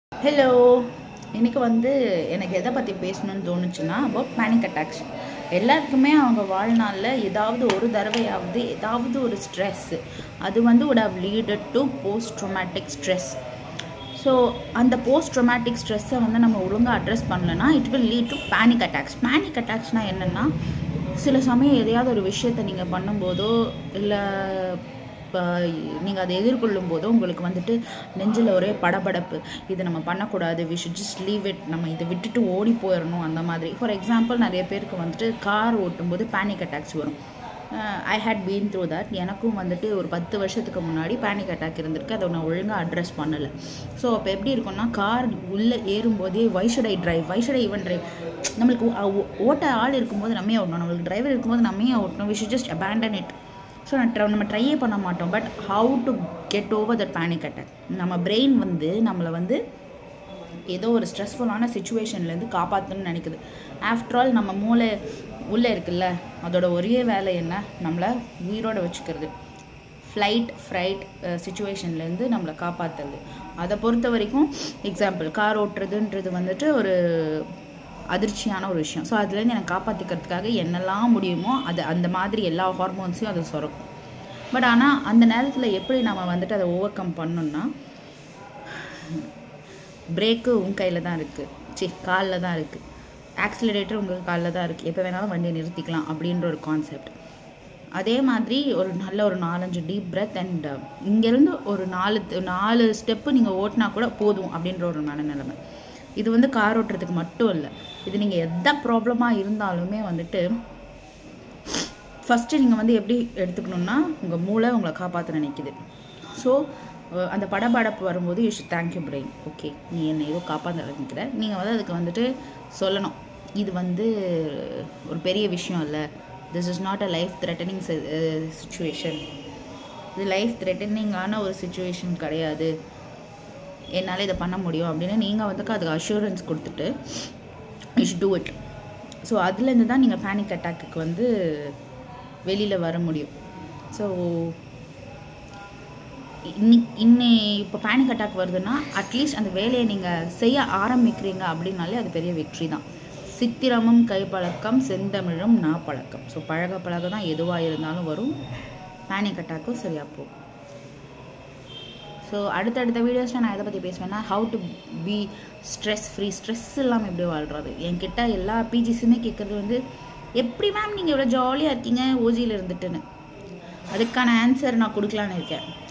hello இன்னைக்கு வந்து எனக்கு எதை பற்றி பேசணும்னு தோணுச்சுன்னா அபவுட் பேனிக் அட்டாக்ஸ் எல்லாருக்குமே அவங்க வாழ்நாளில் ஏதாவது ஒரு தடவையாவது ஏதாவது ஒரு ஸ்ட்ரெஸ் அது வந்து would have leaded to post traumatic stress so அந்த போஸ்ட் ட்ரொமேட்டிக் ஸ்ட்ரெஸ்ஸை வந்து நம்ம ஒழுங்காக அட்ரஸ் பண்ணலன்னா it will lead to panic attacks panic அட்டாக்ஸ்னால் என்னென்னா சில சமயம் எதையாவது ஒரு விஷயத்தை நீங்கள் பண்ணும்போதோ இல்லை இப்போ நீங்கள் அதை எதிர்கொள்ளும் போதோ உங்களுக்கு வந்துட்டு நெஞ்சில் ஒரே படபடப்பு இது நம்ம பண்ணக்கூடாது we should just leave it நம்ம இதை விட்டுட்டு ஓடி போயிடணும் அந்த மாதிரி ஃபார் எக்ஸாம்பிள் நிறைய பேருக்கு வந்துட்டு கார் ஓட்டும்போது பேனிக் அட்டாக்ஸ் வரும் I had been through that எனக்கும் வந்துட்டு ஒரு பத்து வருஷத்துக்கு முன்னாடி பேனிக் அட்டாக் இருந்திருக்கு அதை நான் ஒழுங்காக அட்ரஸ் பண்ணலை ஸோ அப்போ எப்படி இருக்கும்னா கார் உள்ளே ஏறும்போதே why should I drive why should I even drive நம்மளுக்கு ஓ- ஓ- ஓட்ட ஆள் இருக்கும்போது நம்மே ஓட்டணும் நம்மளுக்கு டிரைவர் இருக்கும்போது நம்மே ஓட்டணும் we should just abandon it so நான் try- நம்ம ட்ரையே பண்ண மாட்டோம் but how to get over that panic attack நம்ம பிரெயின் வந்து நம்மளை வந்து ஏதோ ஒரு ஸ்ட்ரெஸ்ஃபுல்லான சுச்சுவேஷன்லேருந்து காப்பாற்றணும்னு நினைக்குது ஆஃப்டர் ஆல் நம்ம மூளை உள்ளே இருக்குல்ல அதோட ஒரே வேலை என்ன நம்மளை உயிரோட வச்சுக்கிறது ஃப்ளைட் ஃப்ரைட் சுச்சுவேஷன்லேருந்து நம்மளை காப்பாற்றுறது அதை பொறுத்த வரைக்கும் எக்ஸாம்பிள் கார் ஓட்டுறதுன்றது வந்துட்டு ஒரு அதிர்ச்சியான ஒரு விஷயம் ஸோ அதுலேருந்து எனக்கு காப்பாற்றிக்கிறதுக்காக என்னெல்லாம் முடியுமோ அது அந்த மாதிரி எல்லா ஹார்மோன்ஸையும் அது சுரக்கும் பட் ஆனால் அந்த நேரத்தில் எப்படி நம்ம வந்துட்டு அதை ஓவர் கம் பண்ணணும்னா பிரேக்கு உன் கையில் தான் இருக்குது சி காலில் தான் இருக்குது ஆக்சிலரேட்டர் உங்கள் காலில் தான் இருக்குது எப்போ வேணாலும் வண்டியை நிறுத்திக்கலாம் அப்படின்ற ஒரு கான்செப்ட் அதே மாதிரி ஒரு நல்ல ஒரு நாலஞ்சு டீப் பிரெத் அண்ட் இங்கேருந்து ஒரு நாலு நாலு ஸ்டெப்பு நீங்கள் ஓட்டினா கூட போதும் அப்படின்ற ஒரு மனநிலைமை இது வந்து கார் ஓட்டுறதுக்கு மட்டும் இல்லை இது நீங்கள் எந்த ப்ராப்ளமாக இருந்தாலுமே வந்துட்டு ஃபஸ்ட்டு நீங்கள் வந்து எப்படி எடுத்துக்கணும்னா உங்கள் மூளை உங்களை காப்பாற்ற நினைக்குது ஸோ அந்த படபடப்பு வரும்போது you should thank you brain okay நீ என்னை ஏதோ காப்பாற்ற நினைக்கிற நீங்கள் வந்து அதுக்கு வந்துட்டு சொல்லணும் இது வந்து ஒரு பெரிய விஷயம் இல்லை this is not a life threatening situation இது லைஃப் த்ரெட்டனிங்கான ஒரு சுச்சுவேஷன் கிடையாது என்னால் இதை பண்ண முடியும் அப்படின்னு நீங்கள் வந்து அதுக்கு அஷூரன்ஸ் கொடுத்துட்டு you should do it so அதுலேருந்து தான் நீங்கள் பேனிக் அட்டாக்குக்கு வந்து வெளியில் வர முடியும் ஸோ இன்னி இன்னி இப்போ பேனிக் அட்டாக் வருதுன்னா அட்லீஸ்ட் அந்த வேலையை நீங்கள் செய்ய ஆரம்பிக்கிறீங்க அப்படின்னாலே அது பெரிய வெற்றி தான் சித்திரமும் கைப்பழக்கம் செந்தமிழும் நாப்பழக்கம் ஸோ பழக பழக தான் எதுவாக இருந்தாலும் வரும் பேனிக் அட்டாக்கும் சரியாக போகும் ஸோ அடுத்தடுத்த வீடியோஸில் நான் எதை பற்றி பேசுவேன்னா how to be stress free stress இல்லாமல் எப்படி வாழ்கிறது என்கிட்ட எல்லா பிஜிஸுமே கேட்குறது வந்து எப்படி மேம் நீங்கள் இவ்வளோ ஜாலியாக இருக்கீங்க ஓஜியில் இருந்துட்டுன்னு அதுக்கான ஆன்சர் நான் கொடுக்கலான்னு இருக்கேன்